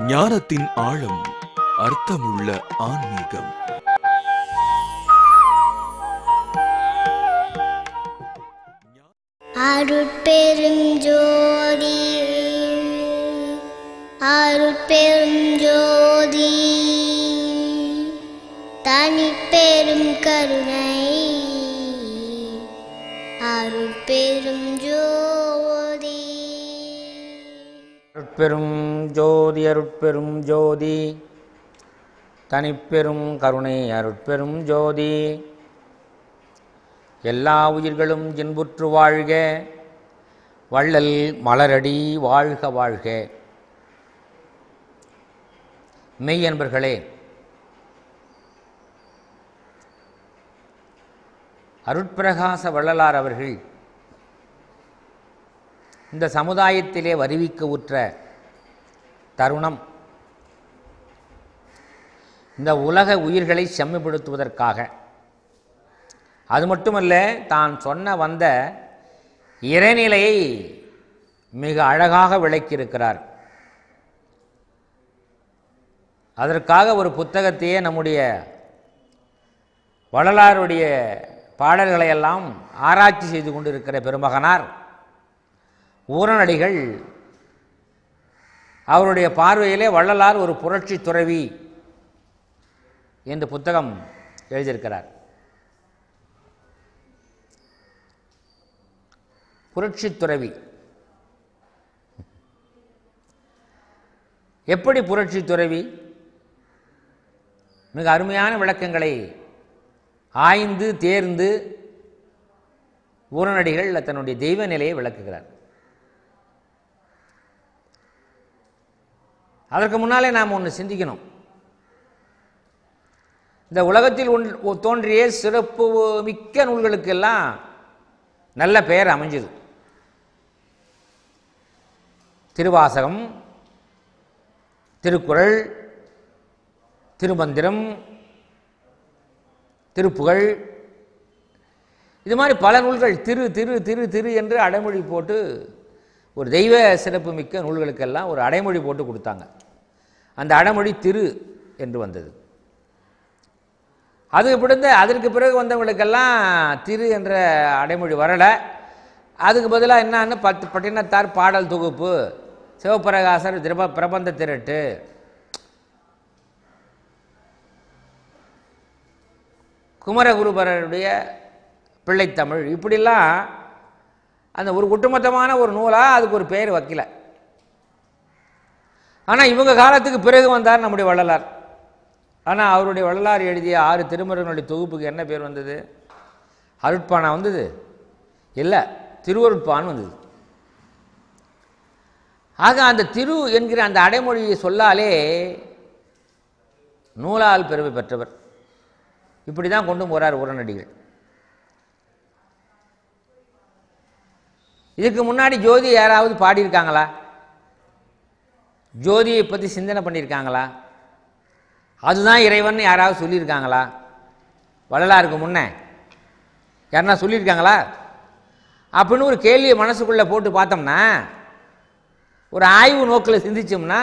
ஞானத்தின் ஆழம் அர்த்தமுள்ள ஆன்மீகம் அருட்பெரும் ஜோதி அருட்பெரும் ஜோதி தனிப்பெரும் கருணை அருட்பெரும் ஜோதி அருட்பெரும் ஜோதி அருட்பெரும் ஜோதி தனிப்பெரும் கருணை அருட்பெரும் ஜோதி எல்லா உயிர்களும் இன்புற்று வாழ்க வள்ளல் மலரடி வாழ்க வாழ்க மெய் என்பர்களே அருட்பிரகாச வள்ளலார் அவர்கள் இந்த சமுதாயத்திலே வருவிக்க உற்ற தருணம் இந்த உலக உயிர்களை செம்மைப்படுத்துவதற்காக அது மட்டுமல்ல தான் சொன்ன வந்த இறைநிலையை மிக அழகாக விளக்கியிருக்கிறார் அதற்காக ஒரு புத்தகத்தையே நம்முடைய வள்ளலாருடைய பாடல்களை எல்லாம் ஆராய்ச்சி செய்து கொண்டிருக்கிற பெருமகனார் ஊரனடிகள் அவருடைய பார்வையிலே வள்ளலார் ஒரு புரட்சி துறவி என்று புத்தகம் எழுதியிருக்கிறார் புரட்சி துறவி எப்படி புரட்சி துறவி மிக அருமையான விளக்கங்களை ஆய்ந்து தேர்ந்து ஊரனடிகள் தன்னுடைய தெய்வ நிலையை விளக்குகிறார் அதற்கு முன்னாலே நாம் ஒன்று சிந்திக்கணும் இந்த உலகத்தில் ஒன்று தோன்றிய சிறப்பு மிக்க நூல்களுக்கெல்லாம் நல்ல பெயர் அமைஞ்சது திருவாசகம் திருக்குறள் திருமந்திரம் திருப்புகழ் இது மாதிரி பல நூல்கள் திரு திரு திரு திரு என்று அடைமொழி போட்டு ஒரு தெய்வ சிறப்பு மிக்க நூல்களுக்கெல்லாம் ஒரு அடைமொழி போட்டு கொடுத்தாங்க அந்த அடைமொழி திரு என்று வந்தது அது பிடிந்த அதற்கு பிறகு வந்தவங்களுக்கெல்லாம் திரு என்ற அடைமொழி வரலை அதுக்கு பதிலாக என்னன்னு பத்து பட்டினத்தார் பாடல் தொகுப்பு சிவபிரகாசர் திரப பிரபந்த திரட்டு குமரகுருபரருடைய பிள்ளைத்தமிழ் இப்படிலாம் அந்த ஒரு ஒட்டுமொத்தமான ஒரு நூலாக அதுக்கு ஒரு பெயர் வைக்கல ஆனால் இவங்க காலத்துக்கு பிறகு வந்தார் நம்முடைய வள்ளலார் ஆனால் அவருடைய வள்ளலார் எழுதிய ஆறு திருமுறைகளுடைய தொகுப்புக்கு என்ன பேர் வந்தது அருட்பானா வந்தது இல்லை திருவருட்பான் வந்தது ஆக அந்த திரு என்கிற அந்த அடைமொழியை சொல்லாலே நூலால் பெருமை பெற்றவர் இப்படி தான் கொண்டு போகிறார் உரநடிகள் இதுக்கு முன்னாடி ஜோதி யாராவது பாடியிருக்காங்களா ஜோதியை பற்றி சிந்தனை பண்ணியிருக்காங்களா அதுதான் இறைவன் யாராவது சொல்லியிருக்காங்களா வள்ளலாருக்கு முன்னே யாருன்னா சொல்லியிருக்காங்களா அப்படின்னு ஒரு கேள்வியை மனசுக்குள்ளே போட்டு பார்த்தோம்னா ஒரு ஆய்வு நோக்கில் சிந்திச்சோம்னா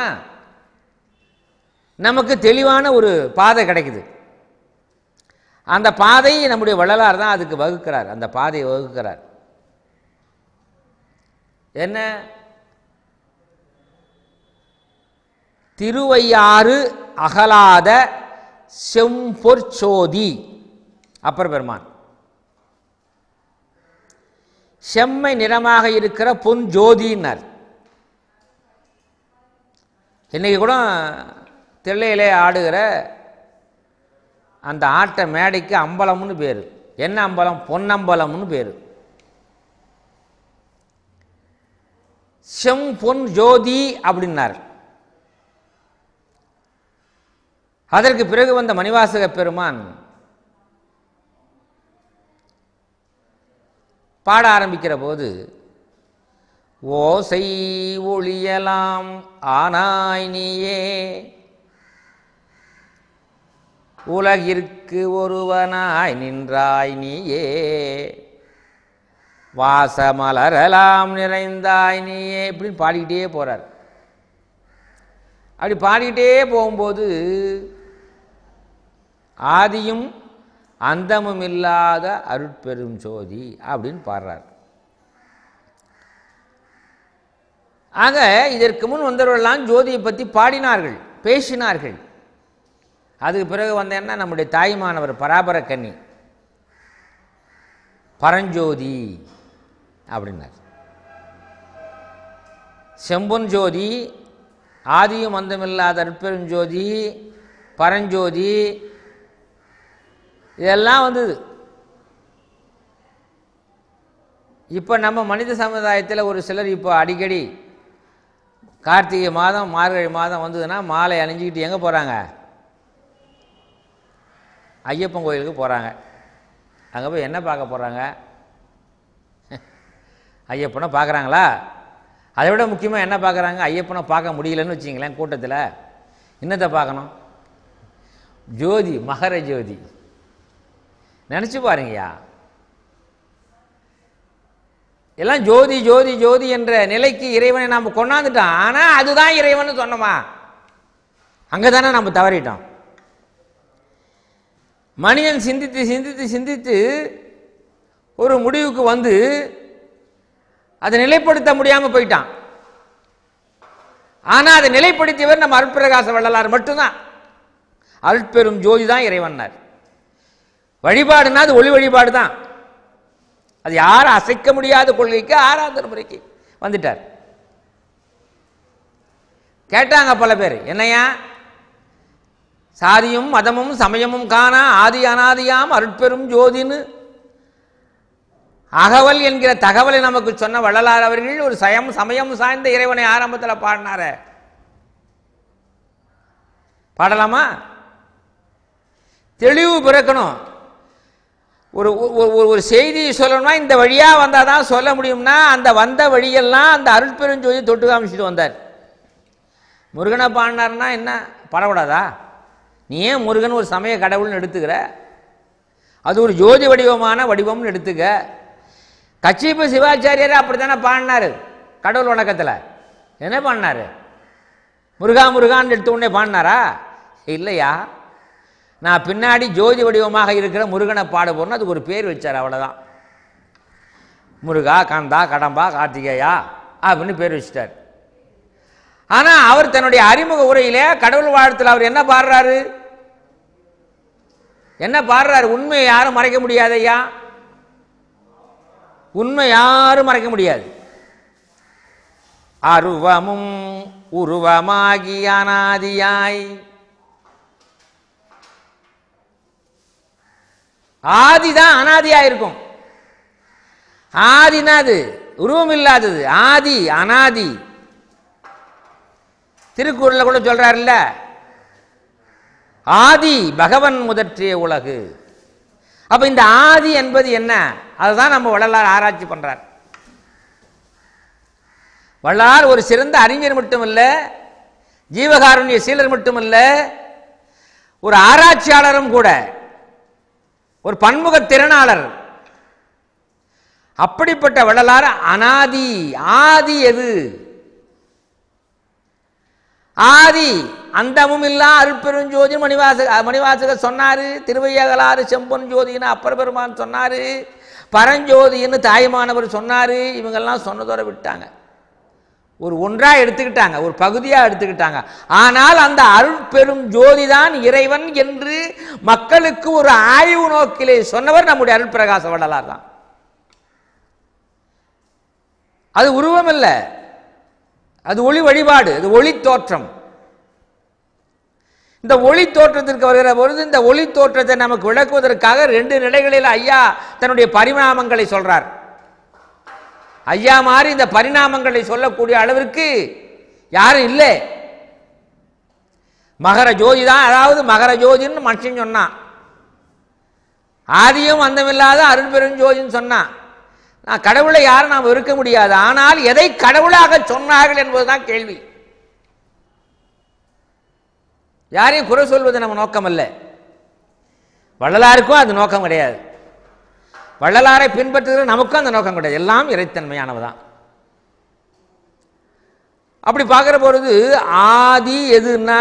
நமக்கு தெளிவான ஒரு பாதை கிடைக்குது அந்த பாதையை நம்முடைய வள்ளலார் தான் அதுக்கு வகுக்கிறார் அந்த பாதையை வகுக்கிறார் என்ன திருவையாறு அகலாத செம்பொற்சோதி அப்பர் பெருமான் செம்மை நிறமாக இருக்கிற பொன் ஜோதின்னார் இன்னைக்கு கூட தில்லையிலே ஆடுகிற அந்த ஆட்ட மேடைக்கு அம்பலம்னு பேர் என்ன அம்பலம் பொன்னம்பலம்னு பேர் செம் பொன் ஜோதி அப்படின்னார் அதற்கு பிறகு வந்த மணிவாசக பெருமான் பாட ஆரம்பிக்கிற போது ஓசை ஒளியலாம் ஆனாய் நீயே உலகிற்கு ஒருவனாய் நின்றாய் நீயே வாசமலரலாம் நிறைந்தாய் நீயே இப்படின்னு பாடிக்கிட்டே போறார் அப்படி பாடிக்கிட்டே போகும்போது ஆதியும் அந்தமும் இல்லாத அருட்பெரும் ஜோதி அப்படின்னு பாடுறார் ஆக இதற்கு முன் வந்தவர்கள்லாம் ஜோதியை பற்றி பாடினார்கள் பேசினார்கள் அதுக்கு பிறகு வந்தேன்னா நம்முடைய தாய்மானவர் பராபர கன்னி பரஞ்சோதி அப்படின்னார் செம்பொன் ஜோதி ஆதியும் அந்தமில்லாத அற்பெருஞ்சோதி பரஞ்சோதி இதெல்லாம் வந்தது இப்போ நம்ம மனித சமுதாயத்தில் ஒரு சிலர் இப்போ அடிக்கடி கார்த்திகை மாதம் மார்கழி மாதம் வந்ததுன்னா மாலை அணிஞ்சிக்கிட்டு எங்கே போகிறாங்க ஐயப்பன் கோயிலுக்கு போகிறாங்க அங்கே போய் என்ன பார்க்க போகிறாங்க ஐயப்பனை பார்க்குறாங்களா அதை விட முக்கியமாக என்ன பார்க்குறாங்க ஐயப்பனை பார்க்க முடியலன்னு வச்சிங்களேன் கூட்டத்தில் என்னத்தை பார்க்கணும் ஜோதி மகர ஜோதி நினச்சி பாருங்கய்யா எல்லாம் ஜோதி ஜோதி ஜோதி என்ற நிலைக்கு இறைவனை நாம் கொண்டாந்துட்டோம் ஆனால் அதுதான் இறைவன் சொன்னோமா அங்கே தானே நம்ம தவறிட்டோம் மனிதன் சிந்தித்து சிந்தித்து சிந்தித்து ஒரு முடிவுக்கு வந்து அதை நிலைப்படுத்த முடியாமல் போயிட்டான் ஆனால் அதை நிலைப்படுத்தியவர் நம்ம அருட்பிரகாச வள்ளலார் மட்டும்தான் அருட்பெரும் ஜோதி தான் இறைவன்னார் வழிபாடுனா அது ஒளி வழிபாடு தான் அது யாரும் அசைக்க முடியாத கொள்கைக்கு ஆறாம் தலைமுறைக்கு வந்துட்டார் கேட்டாங்க பல பேர் என்னையா சாதியும் மதமும் சமயமும் காணா ஆதி அனாதியாம் அருட்பெரும் ஜோதின்னு அகவல் என்கிற தகவலை நமக்கு சொன்ன வள்ளலார் அவர்கள் ஒரு சயம் சமயம் சார்ந்த இறைவனை ஆரம்பத்தில் பாடினார பாடலாமா தெளிவு பிறக்கணும் ஒரு ஒரு- ஒரு ஒரு செய்தியை சொல்லணும்னா இந்த வழியாக வந்தால் தான் சொல்ல முடியும்னா அந்த வந்த வழியெல்லாம் அந்த அருட்பெருஞ்சோதி தொட்டு காமிச்சிட்டு வந்தார் முருகனை பாடினார்னா என்ன பாடக்கூடாதா நீ ஏன் முருகன் ஒரு சமய கடவுள்னு எடுத்துக்கிற அது ஒரு ஜோதி வடிவமான வடிவம்னு எடுத்துக்க கச்சிப்பு சிவாச்சாரியர் அப்படி தானே பாடினார் கடவுள் வணக்கத்தில் என்ன பாடினார் முருகா முருகான்னு எடுத்த உடனே பாடினாரா இல்லையா நான் பின்னாடி ஜோதி வடிவமாக இருக்கிற முருகனை பாட போறேன்னு அதுக்கு ஒரு பேர் வச்சார் அவ்வளோதான் முருகா கந்தா கடம்பா கார்த்திகேயா அப்படின்னு பேர் வச்சிட்டார் ஆனால் அவர் தன்னுடைய அறிமுக உரையிலே கடவுள் வாழ்த்தில் அவர் என்ன பாடுறாரு என்ன பாடுறாரு உண்மையை யாரும் மறைக்க முடியாதையா உண்மை யாரும் மறைக்க முடியாது அருவமும் உருவமாகி அனாதியாய் ஆதிதான் அனாதியா இருக்கும் ஆதினா அது உருவம் இல்லாதது ஆதி அனாதி திருக்குறள்ல கூட சொல்றாருல்ல ஆதி பகவன் முதற்றிய உலகு அப்ப இந்த ஆதி என்பது என்ன அதுதான் நம்ம வள்ளலார் ஆராய்ச்சி பண்றார் வள்ளலார் ஒரு சிறந்த அறிஞர் மட்டுமல்ல ஜீவகாருண்ய சீலர் மட்டுமல்ல ஒரு ஆராய்ச்சியாளரும் கூட ஒரு பன்முக திறனாளர் அப்படிப்பட்ட வள்ளலார் அனாதி ஆதி எது ஆதி அந்தமும் இல்லா அருட்பெருஞ்சோதி மணிவாசக மணிவாசகர் சொன்னாரு திருவையகலாறு செம்பொன் ஜோதின்னு அப்பர் பெருமான் சொன்னாரு பரஞ்சோதின்னு தாய்மானவர் சொன்னாரு இவங்கெல்லாம் சொன்னதோட விட்டாங்க ஒரு ஒன்றா எடுத்துக்கிட்டாங்க ஒரு பகுதியா எடுத்துக்கிட்டாங்க ஆனால் அந்த அருட்பெரும் ஜோதிதான் இறைவன் என்று மக்களுக்கு ஒரு ஆய்வு நோக்கிலே சொன்னவர் நம்முடைய அருட்பிரகாச வள்ளலார் தான் அது உருவம் இல்லை அது ஒளி வழிபாடு அது ஒளி தோற்றம் இந்த ஒளி தோற்றத்திற்கு வருகிற பொழுது இந்த ஒளி தோற்றத்தை நமக்கு விளக்குவதற்காக ரெண்டு நிலைகளில் ஐயா தன்னுடைய பரிணாமங்களை சொல்றார் ஐயா மாதிரி இந்த பரிணாமங்களை சொல்லக்கூடிய அளவிற்கு யாரும் இல்லை மகர ஜோதி தான் அதாவது மகர ஜோதின்னு மனுஷன் சொன்னான் ஆதியும் அந்தமில்லாத அருள்பெருஞ்சோதின்னு சொன்னான் நான் கடவுளை யாரும் நாம் இருக்க முடியாது ஆனால் எதை கடவுளாக சொன்னார்கள் என்பதுதான் கேள்வி யாரையும் குறை சொல்வது நம்ம நோக்கம் அல்ல வள்ளலாருக்கும் அது நோக்கம் கிடையாது வள்ளலாரை பின்பற்றுகிற நமக்கும் அந்த நோக்கம் கிடையாது எல்லாம் இறைத்தன்மையானவதான் அப்படி பார்க்குற பொழுது ஆதி எதுன்னா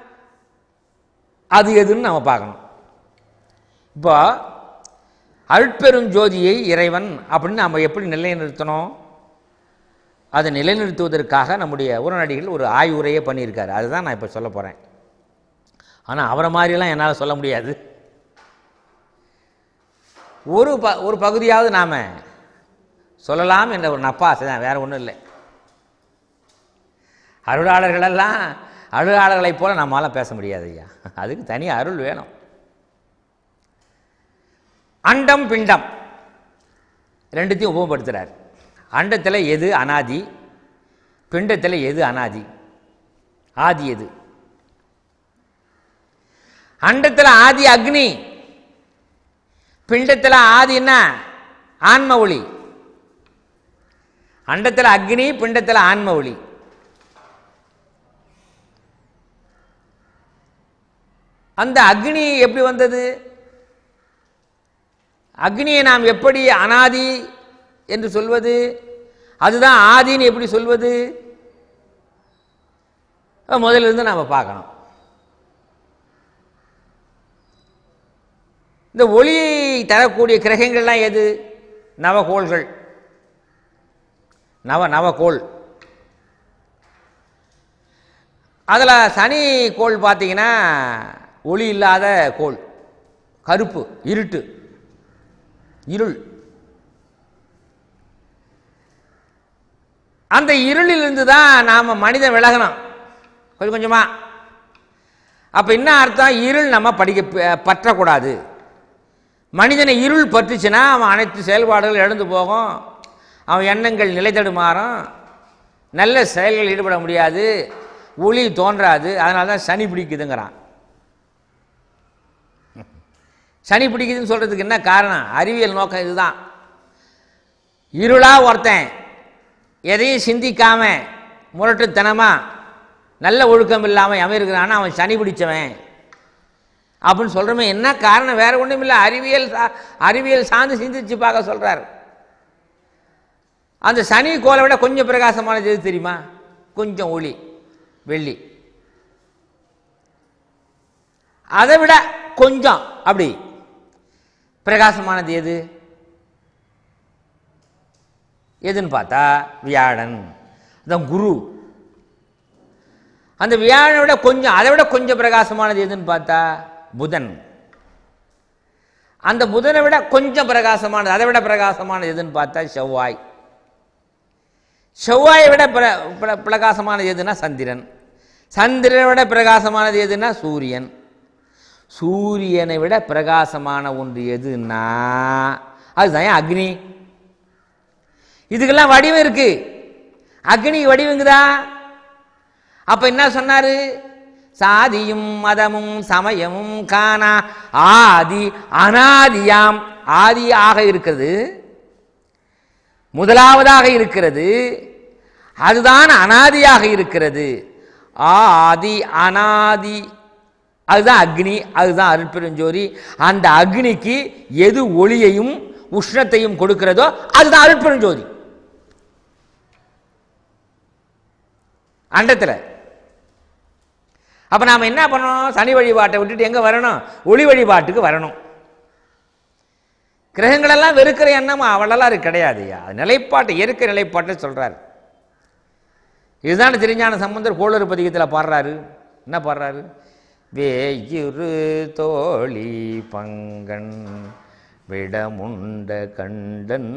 அது எதுன்னு நம்ம பார்க்கணும் இப்போ அருட்பெரும் ஜோதியை இறைவன் அப்படின்னு நம்ம எப்படி நிலைநிறுத்தணும் அதை நிலைநிறுத்துவதற்காக நம்முடைய உரநடிகள் ஒரு ஆய்வுரையே பண்ணியிருக்காரு அதுதான் நான் இப்போ சொல்ல போகிறேன் ஆனால் அவரை மாதிரிலாம் என்னால் சொல்ல முடியாது ஒரு ப ஒரு பகுதியாவது நாம் சொல்லலாம் என்ற ஒரு நப்பாசை தான் வேறு ஒன்றும் இல்லை அருளாளர்களெல்லாம் அருளாளர்களைப் போல நம்மளால பேச முடியாது ஐயா அதுக்கு தனி அருள் வேணும் அண்டம் பிண்டம் ரெண்டுத்தையும் உபமப்படுத்துகிறார் அண்டத்தில் எது அனாதி பிண்டத்தில் எது அனாதி ஆதி எது அண்டத்தில் ஆதி அக்னி பிண்டத்தில் ஆதி என்ன ஆன்ம ஒளி அண்டத்தில் அக்னி பிண்டத்தில் ஆன்ம ஒளி அந்த அக்னி எப்படி வந்தது அக்னியை நாம் எப்படி அனாதி என்று சொல்வது அதுதான் ஆதின்னு எப்படி சொல்வது அப்ப முதல்ல இருந்து நாம் பார்க்கணும் இந்த ஒளியை தரக்கூடிய கிரகங்கள்லாம் எது நவகோள்கள் நவ நவகோள் அதில் சனி கோள் பார்த்தீங்கன்னா ஒளி இல்லாத கோள் கருப்பு இருட்டு இருள் அந்த இருளிலிருந்து தான் நாம் மனிதன் விலகணும் கொஞ்சம் கொஞ்சமாக அப்போ என்ன அர்த்தம் இருள் நம்ம படிக்க ப- பற்றக்கூடாது மனிதனை இருள் பற்றுச்சுன்னா அவன் அனைத்து செயல்பாடுகள் இழந்து போகும் அவன் எண்ணங்கள் நிலை தடுமாறும் நல்ல செயல்கள் ஈடுபட முடியாது ஒளி தோன்றாது அதனால தான் சனி பிடிக்குதுங்கிறான் சனி பிடிக்குதுன்னு சொல்கிறதுக்கு என்ன காரணம் அறிவியல் நோக்கம் இதுதான் இருளா ஒருத்தன் எதையும் சிந்திக்காம முரட்டுத்தனமா நல்ல ஒழுக்கம் இல்லாமல் அவன் இருக்கிறான்னா அவன் சனி பிடிச்சவன் அப்படின்னு சொல்கிறோமே என்ன காரணம் வேற ஒன்றும் இல்லை அறிவியல் சா அறிவியல் சார்ந்து சிந்திச்சு பார்க்க சொல்கிறார் அந்த சனி கோலை விட கொஞ்சம் பிரகாசமானது எது தெரியுமா கொஞ்சம் ஒளி வெள்ளி அதை விட கொஞ்சம் அப்படி பிரகாசமானது எது எதுன்னு பார்த்தா வியாழன் அதான் குரு அந்த வியாழனை விட கொஞ்சம் அதை விட கொஞ்சம் பிரகாசமானது எதுன்னு பார்த்தா புதன் அந்த புதனை விட கொஞ்சம் பிரகாசமானது அதை விட பிரகாசமானது எதுன்னு பார்த்தா செவ்வாய் செவ்வாயை விட பிர பிர- பிரகாசமானது எதுனா சந்திரன் சந்திரனை விட பிரகாசமானது எதுனா சூரியன் சூரியனை விட பிரகாசமான ஒன்று எதுன்னா அதுதான் ஏன் அக்னி இதுக்கெல்லாம் வடிவம் இருக்கு அக்னி வடிவங்குதா அப்ப என்ன சொன்னாரு சாதியும் மதமும் சமயமும் காணா ஆதி அனாதியாம் ஆதியாக இருக்கிறது முதலாவதாக இருக்கிறது அதுதான் அனாதியாக இருக்கிறது ஆதி அனாதி அதுதான் அக்னி அதுதான் அருட்பெருஞ்சோதி அந்த அக்னிக்கு எது ஒளியையும் உஷ்ணத்தையும் கொடுக்கிறதோ அதுதான் அருட்பெருஞ்சோதி அண்டத்தில் அப்ப நாம என்ன பண்ணணும் சனி வழிபாட்டை விட்டுட்டு எங்க வரணும் ஒளி வழிபாட்டுக்கு வரணும் கிரகங்களெல்லாம் வெறுக்கிற எண்ணம் அவளெல்லாம் அது கிடையாதுயா அது நிலைப்பாட்டை இயற்கை நிலைப்பாட்டை சொல்றாரு இதுதான் திருஞான சம்பந்தர் கோளறு பதிகத்தில் பாடுறாரு என்ன பாடுறாரு வேயிரு தோழி பங்கன் விடமுண்ட கண்டன்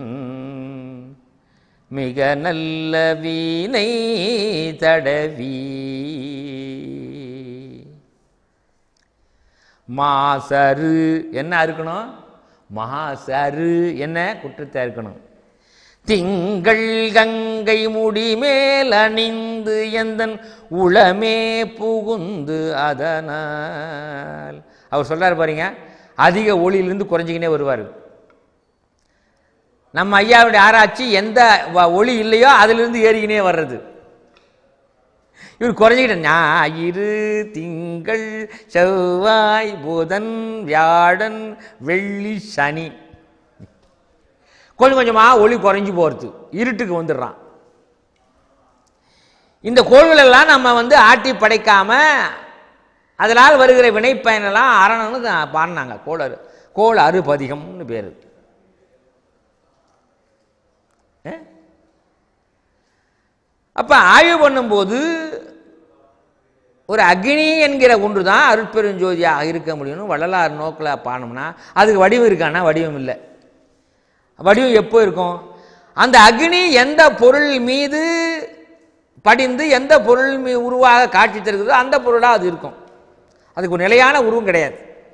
மிக நல்ல வீணை தடவி மாசரு என்ன இருக்கணும் மாசரு என்ன குற்றத்தை இருக்கணும் திங்கள் கங்கை முடி மேல் அணிந்து எந்தன் உளமே புகுந்து அதனால் அவர் சொல்றாரு பாருங்க அதிக ஒளியிலிருந்து குறைஞ்சிக்கினே வருவார் நம்ம ஐயாவுடைய ஆராய்ச்சி எந்த வ- ஒளி இல்லையோ அதிலிருந்து ஏறிக்கினே வர்றது இவர் குறைஞ்சிக்கிட்ட ஞாயிறு திங்கள் செவ்வாய் புதன் வியாழன் வெள்ளி சனி கொஞ்சம் கொஞ்சமாக ஒளி குறைஞ்சு போகிறது இருட்டுக்கு வந்துடுறான் இந்த கோள்கள் எல்லாம் நம்ம வந்து ஆட்டி படைக்காம அதனால் வருகிற வினைப்பயனெல்லாம் அரணன்னு தான் பாடினாங்க கோள் அரு கோள் அறுபதிகம்னு பேர் அப்ப ஆய்வு பண்ணும்போது ஒரு அக்னி என்கிற ஒன்று தான் அருட்பெருஞ்சோதியாக இருக்க முடியும்னு வள்ளலார் நோக்கில் பாடணும்னா அதுக்கு வடிவம் இருக்கான்னா வடிவம் இல்லை வடிவம் எப்போ இருக்கும் அந்த அக்னி எந்த பொருள் மீது படிந்து எந்த பொருள் மீ உருவாக காட்சி தருகிறதோ அந்த பொருளாக அது இருக்கும் அதுக்கு ஒரு நிலையான உருவம் கிடையாது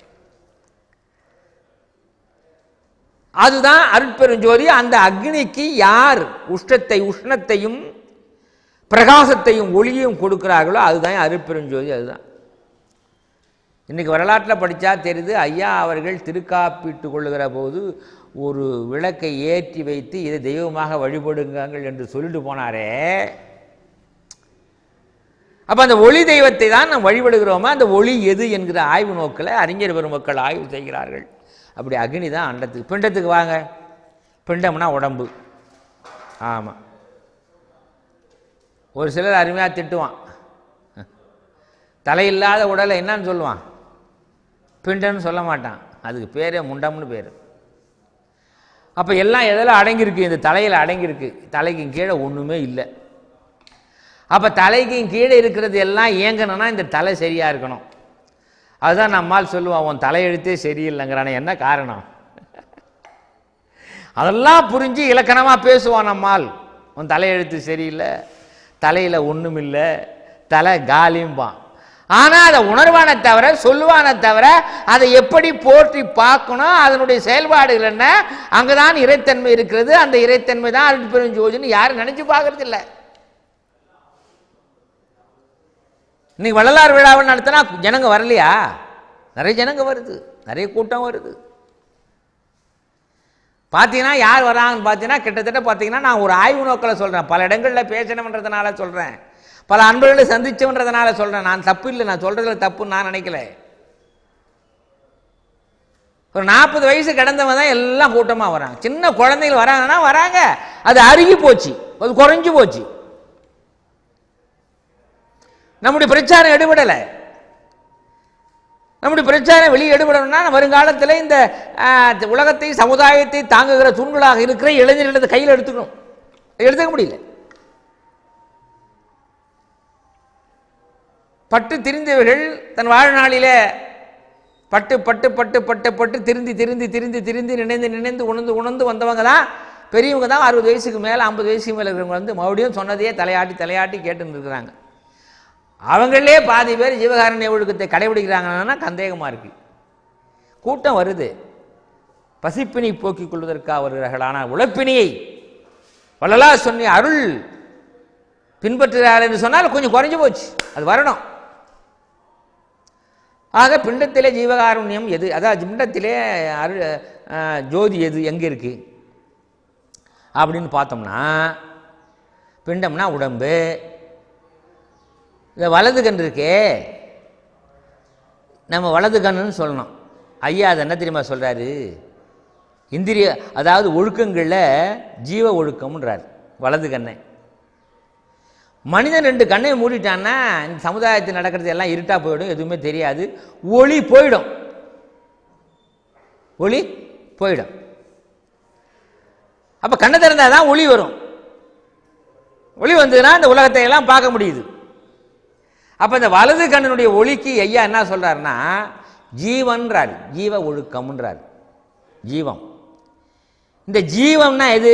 அதுதான் அருட்பெருஞ்சோதி அந்த அக்னிக்கு யார் உஷ்ணத்தை உஷ்ணத்தையும் பிரகாசத்தையும் ஒளியையும் கொடுக்கிறார்களோ அதுதான் அருட்பெருஞ்சோதி அதுதான் இன்னைக்கு வரலாற்றில் படித்தா தெரியுது ஐயா அவர்கள் திருக்காப்பிட்டு கொள்ளுகிற போது ஒரு விளக்கை ஏற்றி வைத்து இதை தெய்வமாக வழிபடுங்கள் என்று சொல்லிட்டு போனாரே அப்போ அந்த ஒளி தெய்வத்தை தான் நாம் வழிபடுகிறோமா அந்த ஒளி எது என்கிற ஆய்வு நோக்கில் அறிஞர் பெருமக்கள் ஆய்வு செய்கிறார்கள் அப்படி அக்னி தான் அண்டத்துக்கு பிண்டத்துக்கு வாங்க பிண்டம்னா உடம்பு ஆமாம் ஒரு சிலர் அருமையாக திட்டுவான் தலையில்லாத உடலை என்னன்னு சொல்லுவான் பிண்டன்னு சொல்ல மாட்டான் அதுக்கு பேரே முண்டம்னு பேர் அப்போ எல்லாம் எதில் அடங்கியிருக்கு இந்த தலையில் அடங்கியிருக்கு தலைக்கு கீழே ஒன்றுமே இல்லை அப்போ தலைக்கு கீழே இருக்கிறது எல்லாம் இயங்கணும்னா இந்த தலை சரியாக இருக்கணும் அதுதான் நம்மால் சொல்லுவான் உன் தலையெழுத்தே சரியில்லைங்கிறானே என்ன காரணம் அதெல்லாம் புரிஞ்சு இலக்கணமாக பேசுவான் நம்மால் உன் தலையெழுத்து சரியில்லை தலையில் ஒன்றும் இல்லை தலை காலிம்பான் ஆனால் அதை உணர்வானே தவிர சொல்லுவானே தவிர அதை எப்படி போற்றி பார்க்கணும் அதனுடைய செயல்பாடுகள் என்ன அங்கதான் இறைத்தன்மை இருக்கிறது அந்த இறைத்தன்மை தான் அருள் பெருஞ்சோதின்னு யாரும் நினைச்சு பார்க்கறது இல்லை இன்னைக்கு வள்ளலார் விழாவை நடத்தினா ஜனங்க வரலையா நிறைய ஜனங்க வருது நிறைய கூட்டம் வருது பார்த்தீங்கன்னா யார் வராங்கன்னு பார்த்தீங்கன்னா கிட்டத்தட்ட பார்த்தீங்கன்னா நான் ஒரு ஆய்வு நோக்கில் சொல்கிறேன் பல இடங்களில் பேசணுன்றதுனால சொல்கிறேன் பல அன்பர்களை சந்திச்சோன்றதுனால சொல்கிறேன் நான் தப்பு இல்லை நான் சொல்கிறதுல தப்புன்னு நான் நினைக்கல ஒரு நாற்பது வயசு கடந்தவன் தான் எல்லாம் கூட்டமாக வராங்க சின்ன குழந்தைகள் வராங்கன்னா வராங்க அது அருகி போச்சு அது குறைஞ்சு போச்சு நம்முடைய பிரச்சாரம் எடுபடலை நம்முடைய பிரச்சாரம் வெளியே எடுபடணும்னா வருங்காலத்தில் இந்த ஆஹ், உலகத்தை சமுதாயத்தை தாங்குகிற தூண்களாக இருக்கிற இளைஞர்களை கையில் எடுத்துக்கணும் எடுத்துக்க முடியல பட்டு திரிந்தவர்கள் தன் வாழ்நாளிலே பட்டு பட்டு பட்டு பட்டு பட்டு திருந்தி திருந்தி திருந்தி திருந்தி நினைந்து நினைந்து உணர்ந்து உணர்ந்து வந்தவங்க தான் பெரியவங்க தான் அறுபது வயசுக்கு மேலே ஐம்பது வயசுக்கு மேலே இருக்கிறவங்க வந்து மறுபடியும் சொன்னதையே தலையாட்டி தலையாட்டி கேட்டுன்னு இருக்கிறாங்க அவங்களே பாதி பேர் ஜீவகாரண்ய ஒழுக்கத்தை கடைபிடிக்கிறாங்கன்னா சந்தேகமாக இருக்கு கூட்டம் வருது பசிப்பினி போக்கிக் கொள்வதற்காக வருகிறார்கள் ஆனால் உழைப்பினியை வள்ளலா சொன்ன அருள் பின்பற்றுகிறார் என்று சொன்னால் கொஞ்சம் குறைஞ்சு போச்சு அது வரணும் ஆக பிண்டத்திலே ஜீவகாருண்யம் எது அதாவது பிண்டத்திலே அருள் அஹ், ஜோதி எது எங்கே இருக்கு அப்படின்னு பார்த்தோம்னா பிண்டம்னா உடம்பு இந்த வலது கண் இருக்கே நம்ம வலது கண்ணுன்னு சொல்லணும் ஐயா அது என்ன தெரியுமா சொல்கிறாரு இந்திரிய அதாவது ஒழுக்கங்களில் ஜீவ ஒழுக்கம்ன்றார் வலது கண்ணை மனிதன் ரெண்டு கண்ணை மூடிட்டான்னா இந்த சமுதாயத்தில் நடக்கிறது எல்லாம் இருட்டாக போயிடும் எதுவுமே தெரியாது ஒளி போயிடும் ஒளி போயிடும் அப்போ கண்ணை திறந்தால் தான் ஒளி வரும் ஒளி வந்ததுன்னா இந்த உலகத்தை எல்லாம் பார்க்க முடியுது அப்போ இந்த வலது கண்ணினுடைய ஒளிக்கு ஐயா என்ன சொல்றாருன்னா ஜீவன்றார் ஜீவ ஒழுக்கம்ன்றார் ஜீவம் இந்த ஜீவம்னா எது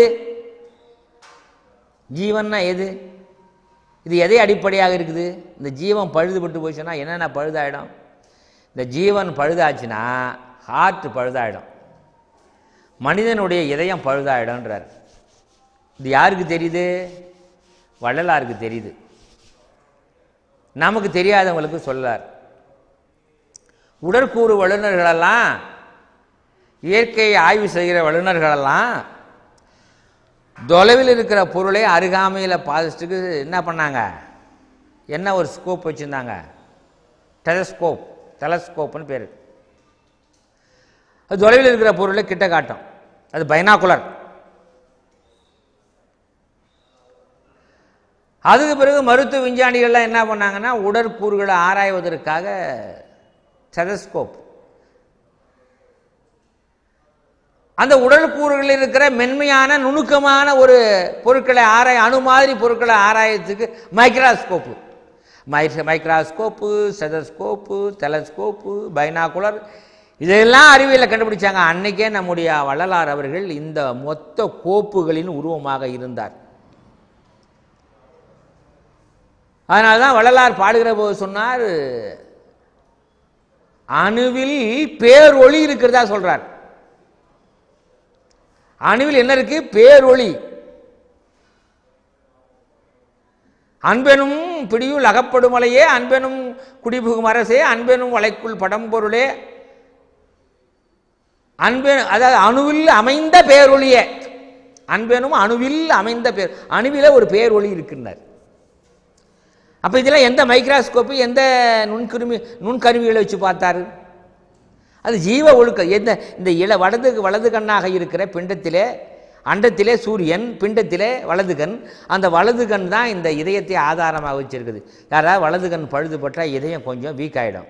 ஜீவன்னா எது இது எதை அடிப்படையாக இருக்குது இந்த ஜீவன் பழுதுபட்டு போச்சுன்னா என்னென்ன பழுதாயிடும் இந்த ஜீவன் பழுதாச்சுன்னா ஹார்ட் பழுதாயிடும் மனிதனுடைய இதயம் பழுதாயிடும்ன்றார் இது யாருக்கு தெரியுது வள்ளலாருக்கு தெரியுது நமக்கு தெரியாதவங்களுக்கு சொல்லார் உடற்கூறு வல்லுநர்களெல்லாம் இயற்கையை ஆய்வு செய்கிற வல்லுநர்களெல்லாம் தொலைவில் இருக்கிற பொருளை அருகாமையில் பாதிச்சுட்டு என்ன பண்ணாங்க என்ன ஒரு ஸ்கோப் வச்சுருந்தாங்க டெலஸ்கோப் டெலஸ்கோப்னு பேர் அது தொலைவில் இருக்கிற பொருளை கிட்ட காட்டும் அது பைனாகுலர் அதுக்கு பிறகு மருத்துவ விஞ்ஞானிகள்லாம் என்ன பண்ணாங்கன்னா உடற்கூறுகளை ஆராய்வதற்காக செதஸ்கோப் அந்த உடற்கூறுகளில் இருக்கிற மென்மையான நுணுக்கமான ஒரு பொருட்களை ஆராய அணு மாதிரி பொருட்களை ஆராயத்துக்கு மைக்ராஸ்கோப்பு மை மைக்ராஸ்கோப்பு செதஸ்கோப்பு டெலஸ்கோப்பு பைனாகுலர் இதெல்லாம் அறிவியலில் கண்டுபிடிச்சாங்க அன்னைக்கே நம்முடைய வள்ளலார் அவர்கள் இந்த மொத்த கோப்புகளின் உருவமாக இருந்தார் அதனால தான் வள்ளலார் பாடுகிற போது சொன்னார் அணுவில் பேரொளி இருக்கிறதா சொல்றார் அணுவில் என்ன இருக்கு பேரொளி அன்பெனும் பிடியுள் அகப்படுமலையே அன்பெனும் குடிபுகும் அரசே அன்பெனும் வளைக்குள் படம்பொருளே அன்பெ அதாவது அணுவில் அமைந்த பேரொளியே அன்பெனும் அணுவில் அமைந்த பேர் அணுவில ஒரு பேரொளி இருக்கின்றார் அப்ப இதெல்லாம் எந்த மைக்ராஸ்கோப்பு எந்த நுண்கிருமி நுண்கருவிகளை வச்சு பார்த்தாரு அது ஜீவ ஒழுக்கம் எந்த இந்த இள வலது வலது கண்ணாக இருக்கிற பிண்டத்திலே அண்டத்திலே சூரியன் பிண்டத்திலே வலது கண் அந்த வலது கண் தான் இந்த இதயத்தை ஆதாரமாக வச்சிருக்குது யாராவது வலது கண் பழுதுபட்டா இதயம் கொஞ்சம் வீக் ஆயிடும்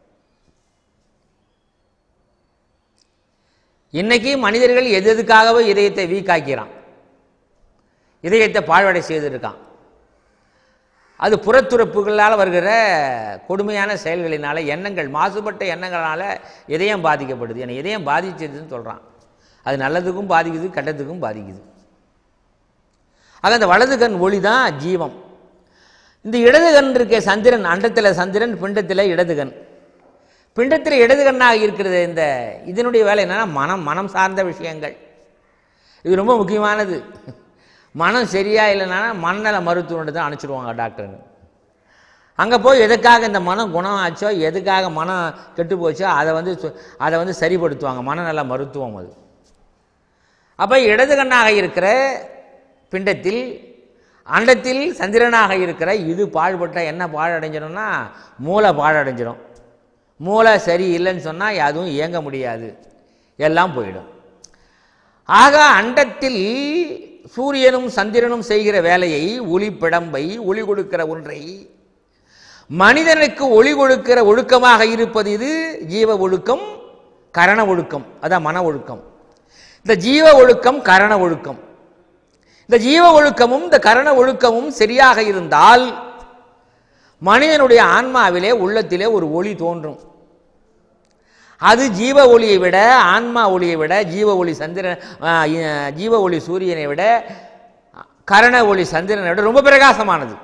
இன்னைக்கு மனிதர்கள் எது எதுக்காகவோ இதயத்தை வீக் ஆக்கிறான் இதயத்தை பாழ்வடை செய்திருக்கான் அது புறத்துறப்புகளால் வருகிற கொடுமையான செயல்களினால எண்ணங்கள் மாசுபட்ட எண்ணங்களால இதயம் பாதிக்கப்படுது என்னை இதயம் பாதிச்சதுன்னு சொல்கிறான் அது நல்லதுக்கும் பாதிக்குது கெட்டதுக்கும் பாதிக்குது ஆக அந்த வலது கண் ஒளி தான் ஜீவம் இந்த இடது கண் இருக்க சந்திரன் அண்டத்தில் சந்திரன் பிண்டத்தில் இடது கண் பிண்டத்தில் இடது கண்ணாக இருக்கிறது இந்த இதனுடைய வேலை என்னன்னா மனம் மனம் சார்ந்த விஷயங்கள் இது ரொம்ப முக்கியமானது மனம் சரியா இல்லைன்னா மனநல மருத்துவன்ட்டு தான் அனுப்பிச்சிடுவாங்க டாக்டர்னு அங்கே போய் எதுக்காக இந்த மனம் குணம் ஆச்சோ எதுக்காக மனம் கெட்டு போச்சோ அதை வந்து சு- அதை வந்து சரிப்படுத்துவாங்க மனநல மருத்துவம் அது அப்போ இடது கண்ணாக இருக்கிற பிண்டத்தில் அண்டத்தில் சந்திரனாக இருக்கிற இது பாழ்பட்ட என்ன பாழடைஞ்சிடும்னா மூளை பாழடைஞ்சிடும் மூளை சரி இல்லைன்னு சொன்னால் அதுவும் இயங்க முடியாது எல்லாம் போயிடும் ஆக அண்டத்தில் சூரியனும் சந்திரனும் செய்கிற வேலையை ஒளி பிடம்பை ஒளி கொடுக்கிற ஒன்றை மனிதனுக்கு ஒளி கொடுக்கிற ஒழுக்கமாக இருப்பது இது ஜீவ ஒழுக்கம் கரண ஒழுக்கம் அதான் மன ஒழுக்கம் இந்த ஜீவ ஒழுக்கம் கரண ஒழுக்கம் இந்த ஜீவ ஒழுக்கமும் இந்த கரண ஒழுக்கமும் சரியாக இருந்தால் மனிதனுடைய ஆன்மாவிலே உள்ளத்திலே ஒரு ஒளி தோன்றும் அது ஜீவ ஒளியை விட ஆன்மா ஒளியை விட ஜீவ ஒளி சந்திரன் ஆ, இ- ஜீவ ஒளி சூரியனை விட கரண ஒளி சந்திரனை விட ரொம்ப பிரகாசமானது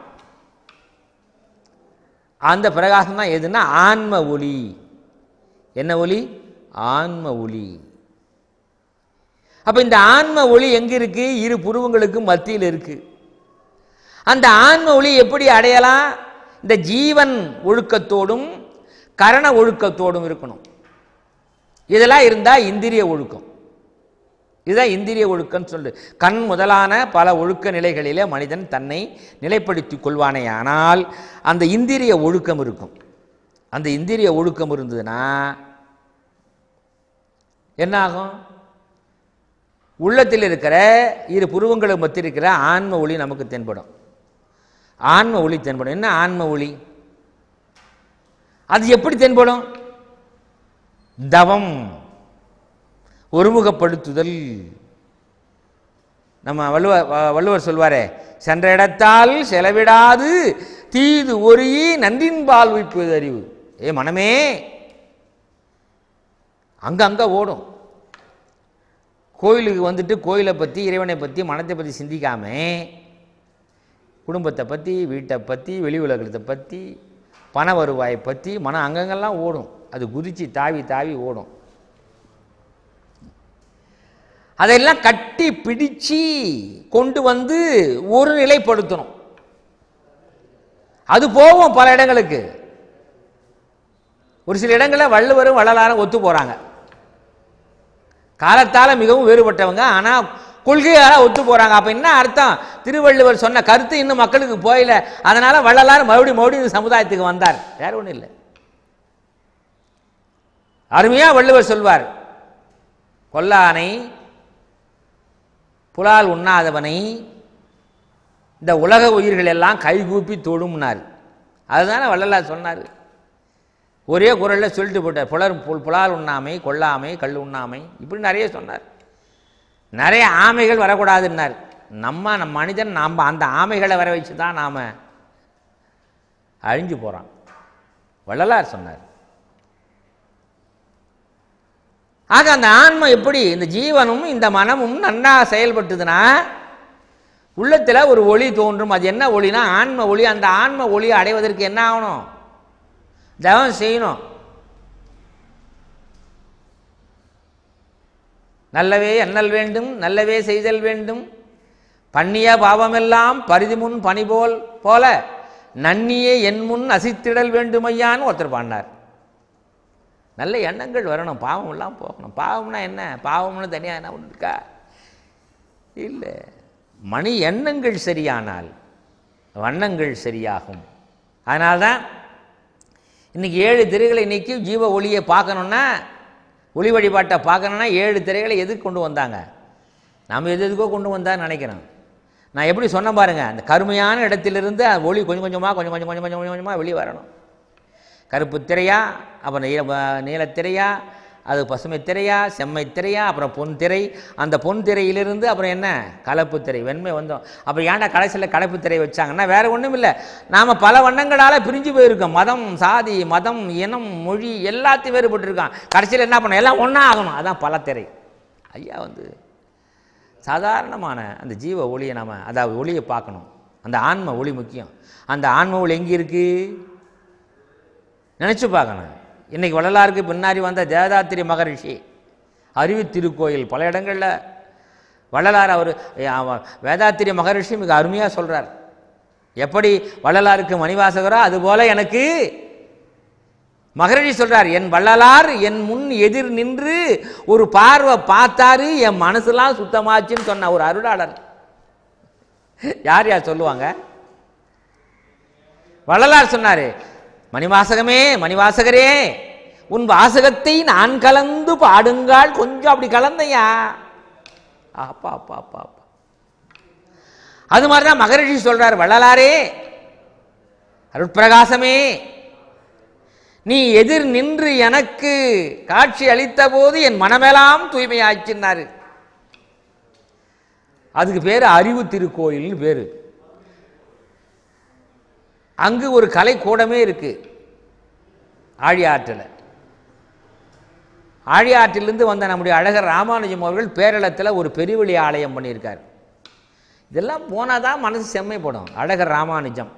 அந்த பிரகாசம் தான் எதுன்னா ஆன்ம ஒளி என்ன ஒளி ஆன்ம ஒளி அப்ப இந்த ஆன்ம ஒளி எங்க இருக்கு இரு புருவங்களுக்கு மத்தியில் இருக்கு அந்த ஆன்ம ஒளி எப்படி அடையலாம் இந்த ஜீவன் ஒழுக்கத்தோடும் கரண ஒழுக்கத்தோடும் இருக்கணும் இதெல்லாம் இருந்தா இந்திரிய ஒழுக்கம் இதுதான் இந்திரிய ஒழுக்கம்னு சொல்லு கண் முதலான பல ஒழுக்க நிலைகளிலே மனிதன் தன்னை நிலைப்படுத்திக் கொள்வானே ஆனால் அந்த இந்திரிய ஒழுக்கம் இருக்கும் அந்த இந்திரிய ஒழுக்கம் இருந்ததுன்னா என்ன ஆகும் உள்ளத்தில் இருக்கிற இரு புருவங்களுக்கு மத்தியில் இருக்கிற ஆன்ம ஒளி நமக்கு தென்படும் ஆன்ம ஒளி தென்படும் என்ன ஆன்ம ஒளி அது எப்படி தென்படும் தவம் ஒருமுகப்படுத்துதல் நம்ம வள்ளுவர் வ- வள்ளுவர் சொல்வாரே சென்ற இடத்தால் செலவிடாது தீது ஒருயி நன்றின்பால் உய்ப்பது அறிவு ஏ மனமே அங்க அங்க ஓடும் கோயிலுக்கு வந்துட்டு கோயிலை பற்றி இறைவனை பற்றி மனத்தை பற்றி சிந்திக்காம குடும்பத்தை பற்றி வீட்டை பற்றி வெளி உலகத்தை பற்றி பண வருவாயை பற்றி மனம் அங்கங்கெல்லாம் ஓடும் அது குதிச்சு தாவி தாவி ஓடும் அதெல்லாம் கட்டி பிடிச்சு கொண்டு வந்து ஒரு நிலைப்படுத்தணும் அது போகும் பல இடங்களுக்கு ஒரு சில இடங்களில் வள்ளுவரும் வள்ளலாரும் ஒத்து போறாங்க காலத்தால மிகவும் வேறுபட்டவங்க ஆனா கொள்கையால ஒத்து போறாங்க அப்ப என்ன அர்த்தம் திருவள்ளுவர் சொன்ன கருத்து இன்னும் மக்களுக்கு போயில அதனால வள்ளலார் மறுபடியும் மறுபடியும் இந்த சமுதாயத்துக்கு வந்தார் வேற ஒண்ணும் இல்லை அருமையா வள்ளுவர் சொல்வார் கொல்லானை புலால் உண்ணாதவனை இந்த உலக உயிர்கள் எல்லாம் கைகூப்பி தொழும்னார் அதுதானே வள்ளலார் சொன்னார் ஒரே குரலில் சொல்லிட்டு போட்டார் புலர் புல் புலால் உண்ணாமை கொல்லாமை கல் உண்ணாமை இப்படி நிறைய சொன்னார் நிறைய ஆமைகள் வரக்கூடாதுன்னார் நம்ம நம்ம மனிதன் நாம் அந்த ஆமைகளை வர வச்சு தான் நாம் அழிஞ்சு போகிறோம் வள்ளலார் சொன்னார் ஆக அந்த ஆன்மை எப்படி இந்த ஜீவனும் இந்த மனமும் நன்னா செயல்பட்டுதுன்னா உள்ளத்தில் ஒரு ஒளி தோன்றும் அது என்ன ஒளினா ஆன்ம ஒளி அந்த ஆன்ம ஒளியை அடைவதற்கு என்ன ஆகணும் தவம் செய்யணும் நல்லவே எண்ணல் வேண்டும் நல்லவே செய்தல் வேண்டும் பண்ணிய பாவமெல்லாம் பரிதிமுன் பனிபோல் போல நன்னியே என் முன் அசித்திடல் வேண்டுமையான்னு ஒருத்தர் பாடினார் நல்ல எண்ணங்கள் வரணும் பாவம் எல்லாம் போகணும் பாவம்னா என்ன பாவம்னு தனியாக என்ன ஒன்று இருக்கா இல்லை மணி எண்ணங்கள் சரியானால் வண்ணங்கள் சரியாகும் அதனால்தான் இன்னைக்கு ஏழு திரைகளை நீக்கி ஜீவ ஒளியை பார்க்கணுன்னா ஒளி வழிபாட்டை பார்க்கணுன்னா ஏழு திரைகளை எதுக்கு கொண்டு வந்தாங்க நாம் எது எதுக்கோ கொண்டு வந்தான்னு நினைக்கிறோம் நான் எப்படி சொன்னேன் பாருங்க அந்த கருமையான இடத்திலிருந்து அந்த ஒளி கொஞ்சம் கொஞ்சமாக கொஞ்சம் கொஞ்சம் கொஞ்சம் கொஞ்சம் கொஞ்சமாக வெளியே வரணும் கருப்பு திரையா அப்புறம் நீல நீலத்திரையா அது பசுமை திரையா செம்மை திரையா அப்புறம் பொன் திரை அந்த பொன் திரையிலிருந்து அப்புறம் என்ன கலப்பு திரை வெண்மை வந்தோம் அப்புறம் ஏன்டா கடைசியில் கலப்பு திரை வச்சாங்கன்னா வேற ஒன்றும் இல்லை நாம் பல வண்ணங்களால் பிரிஞ்சு போயிருக்கோம் மதம் சாதி மதம் இனம் மொழி எல்லாத்தையும் வேறுபட்டிருக்கான் கடைசியில் என்ன பண்ண எல்லாம் ஒன்றா ஆகணும் அதான் பல திரை ஐயா வந்து சாதாரணமான அந்த ஜீவ ஒளியை நாம் அதாவது ஒளியை பார்க்கணும் அந்த ஆன்ம ஒளி முக்கியம் அந்த ஆன்ம ஒளி எங்கே இருக்குது நினச்சி பார்க்கணும் இன்னைக்கு வள்ளலாருக்கு பின்னாடி வந்த தேவதாத்திரி மகரிஷி அறிவு திருக்கோயில் பல இடங்களில் வள்ளலார் அவர் வேதாத்திரி மகரிஷி மிக அருமையாக சொல்கிறார் எப்படி வள்ளலாருக்கு மணிவாசகரோ அதுபோல எனக்கு மகரிஷி சொல்றார் என் வள்ளலார் என் முன் எதிர் நின்று ஒரு பார்வை பார்த்தாரு என் மனசுலாம் சுத்தமாச்சுன்னு சொன்ன ஒரு அருளாளர் யார் யார் சொல்லுவாங்க வள்ளலார் சொன்னாரு மணிவாசகமே மணிவாசகரே உன் வாசகத்தை நான் கலந்து பாடுங்கால் கொஞ்சம் அப்படி கலந்தையா அப்பா அப்பா அப்பா அப்பா அது மாதிரி தான் மகரிஷி சொல்றார் வள்ளலாரே அருட்பிரகாசமே நீ எதிர் நின்று எனக்கு காட்சி அளித்த போது என் மனமெல்லாம் தூய்மையாச்சின்னாரு அதுக்கு பேர் அறிவு திருக்கோயில்னு பேரு அங்கு ஒரு கலை கூடமே இருக்கு ஆழியாற்றில் ஆழியாற்றிலிருந்து வந்த நம்முடைய அழகர் ராமானுஜம் அவர்கள் பேரளத்தில் ஒரு பெருவெளி ஆலயம் பண்ணியிருக்கார் இதெல்லாம் போனால் தான் மனசு செம்மைப்படும் அழகர் ராமானுஜம்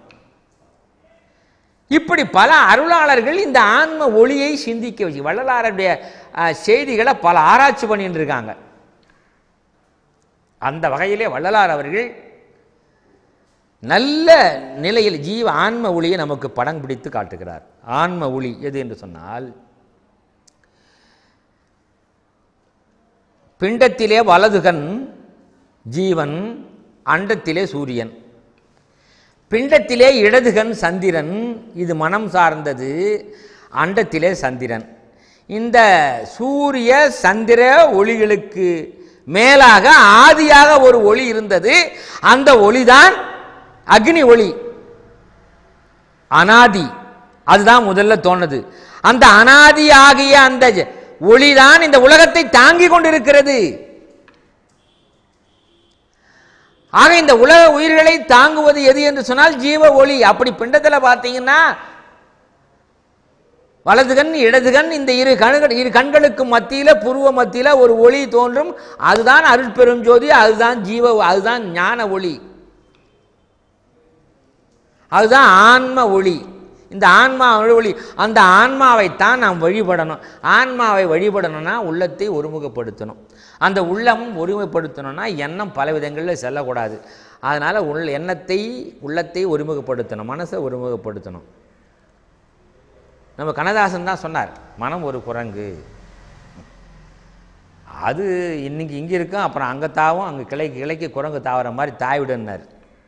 இப்படி பல அருளாளர்கள் இந்த ஆன்ம ஒளியை சிந்திக்க வச்சு வள்ளலாருடைய அஹ், செய்திகளை பல ஆராய்ச்சி பண்ணிட்டு இருக்காங்க அந்த வகையிலே வள்ளலார் அவர்கள் நல்ல நிலையில் ஜீவ ஆன்ம ஒளியை நமக்கு படம் பிடித்து காட்டுகிறார் ஆன்ம ஒளி எது என்று சொன்னால் பிண்டத்திலே வலதுகன் ஜீவன் அண்டத்திலே சூரியன் பிண்டத்திலே இடதுகன் சந்திரன் இது மனம் சார்ந்தது அண்டத்திலே சந்திரன் இந்த சூரிய சந்திர ஒளிகளுக்கு மேலாக ஆதியாக ஒரு ஒளி இருந்தது அந்த ஒளிதான் அக்னி ஒளி அனாதி அதுதான் முதல்ல தோணுது அந்த அனாதி ஆகிய அந்த ஜ- ஒளிதான் இந்த உலகத்தை தாங்கிக் கொண்டிருக்கிறது ஆக இந்த உலக உயிர்களை தாங்குவது எது என்று சொன்னால் ஜீவ ஒளி அப்படி பிண்டத்தில் பார்த்தீங்கன்னா வலதுகண் இடதுகண் இந்த இரு கண்கள் இரு கண்களுக்கு மத்தியில புருவ மத்தியில ஒரு ஒளி தோன்றும் அதுதான் அருட்பெரும் ஜோதி அதுதான் ஜீவ அதுதான் ஞான ஒளி அதுதான் ஆன்ம ஒளி இந்த ஆன்மா ஒளி அந்த ஆன்மாவைத்தான் நாம் வழிபடணும் ஆன்மாவை வழிபடணும்னா உள்ளத்தை ஒருமுகப்படுத்தணும் அந்த உள்ளம் ஒருமுகப்படுத்தணும்னா எண்ணம் பல விதங்களில் செல்லக்கூடாது அதனால் உள் எண்ணத்தை உள்ளத்தை ஒருமுகப்படுத்தணும் மனசை ஒருமுகப்படுத்தணும் நம்ம கண்ணதாசன் தான் சொன்னார் மனம் ஒரு குரங்கு அது இன்னைக்கு இங்கே இருக்கும் அப்புறம் அங்கே தாவும் அங்கே கிளைக்கு கிளைக்கு குரங்கு தாவற மாதிரி தாவிடுன்னார்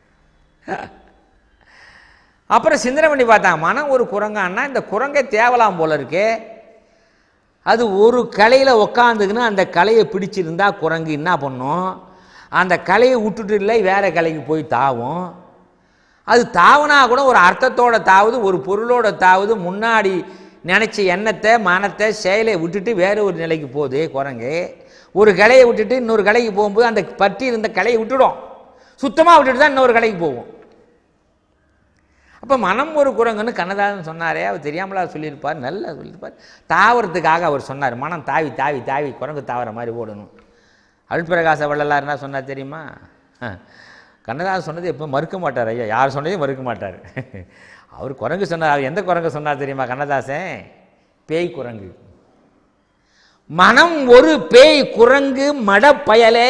அப்புறம் சிந்தனை பண்ணி பார்த்தாங்க மனம் ஒரு குரங்கான்னா இந்த குரங்கை தேவலாம் போல இருக்கே அது ஒரு கலையில் உக்காந்துக்குன்னு அந்த கலையை பிடிச்சிருந்தா குரங்கு என்ன பண்ணும் அந்த கலையை விட்டுட்டு இல்லை வேற கலைக்கு போய் தாவும் அது தாவுனா கூட ஒரு அர்த்தத்தோட தாவுது ஒரு பொருளோட தாவுது முன்னாடி நினைச்ச எண்ணத்தை மனத்தை செயலை விட்டுட்டு வேற ஒரு நிலைக்கு போகுது குரங்கு ஒரு கிளையை விட்டுட்டு இன்னொரு கிளைக்கு போகும்போது அந்த பற்றி இருந்த கிளையை விட்டுடும் சுத்தமாக விட்டுட்டு தான் இன்னொரு கடைக்கு போகும் அப்போ மனம் ஒரு குரங்குன்னு கண்ணதாசன் சொன்னாரே அவர் தெரியாமலா சொல்லியிருப்பார் நல்லா சொல்லியிருப்பார் தாவறதுக்காக அவர் சொன்னார் மனம் தாவி தாவி தாவி குரங்கு தாவற மாதிரி ஓடணும் அருட்பிரகாச வள்ளலார் என்ன சொன்னார் தெரியுமா ஆ, கண்ணதாசன் சொன்னது எப்போ மறுக்க மாட்டார் ஐயா யார் சொன்னதையும் மறுக்க மாட்டார் அவர் குரங்கு சொன்னார் அவர் எந்த குரங்கு சொன்னார் தெரியுமா கண்ணதாசன் பேய் குரங்கு மனம் ஒரு பேய் குரங்கு மடப்பயலே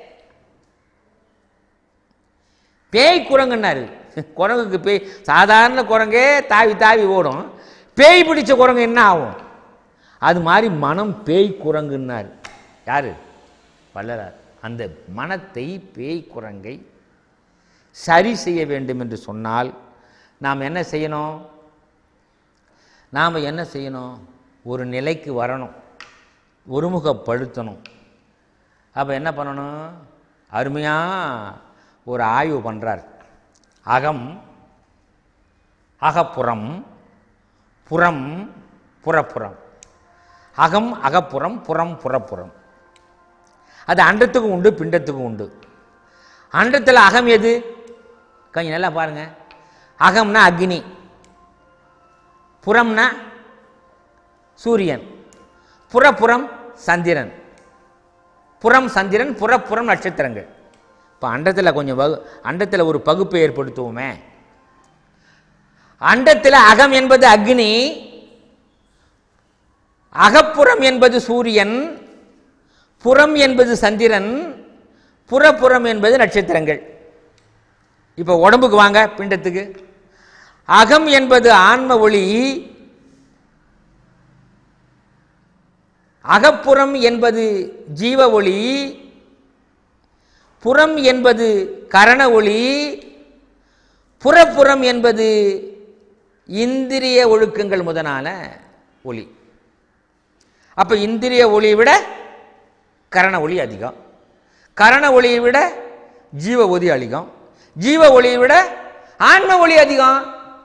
பேய் குரங்குன்னாரு குரங்குக்கு பேய் சாதாரண குரங்கே தாவி தாவி ஓடும் பேய் பிடிச்ச குரங்கு என்ன ஆகும் அது மாதிரி மனம் பேய் குரங்குன்னார் யாரு வள்ளலார் அந்த மனத்தை பேய் குரங்கை சரி செய்ய வேண்டும் என்று சொன்னால் நாம் என்ன செய்யணும் நாம் என்ன செய்யணும் ஒரு நிலைக்கு வரணும் ஒருமுகப்படுத்தணும் அப்போ என்ன பண்ணணும் அருமையாக ஒரு ஆய்வு பண்ணுறார் அகம் அகப்புறம் புறம் புறப்புறம் அகம் அகப்புறம் புறம் புறப்புறம் அது அண்டத்துக்கும் உண்டு பிண்டத்துக்கும் உண்டு அண்டத்தில் அகம் எது கொஞ்சம் நல்லா பாருங்க அகம்னா அக்னி புறம்னா சூரியன் புறப்புறம் சந்திரன் புறம் சந்திரன் புறப்புறம் நட்சத்திரங்கள் இப்போ அண்டத்தில் கொஞ்சம் வகு அண்டத்தில் ஒரு பகுப்பை ஏற்படுத்துவோமே அண்டத்தில் அகம் என்பது அக்னி அகப்புறம் என்பது சூரியன் புறம் என்பது சந்திரன் புறப்புறம் என்பது நட்சத்திரங்கள் இப்போ உடம்புக்கு வாங்க பிண்டத்துக்கு அகம் என்பது ஆன்ம ஒளி அகப்புறம் என்பது ஜீவ ஒளி புறம் என்பது கரண ஒளி புறப்புறம் என்பது இந்திரிய ஒழுக்கங்கள் முதலான ஒளி அப்ப இந்திரிய ஒளியை விட கரண ஒளி அதிகம் கரண ஒளியை விட ஜீவ ஒளி அதிகம் ஜீவ ஒளியை விட ஆன்ம ஒளி அதிகம்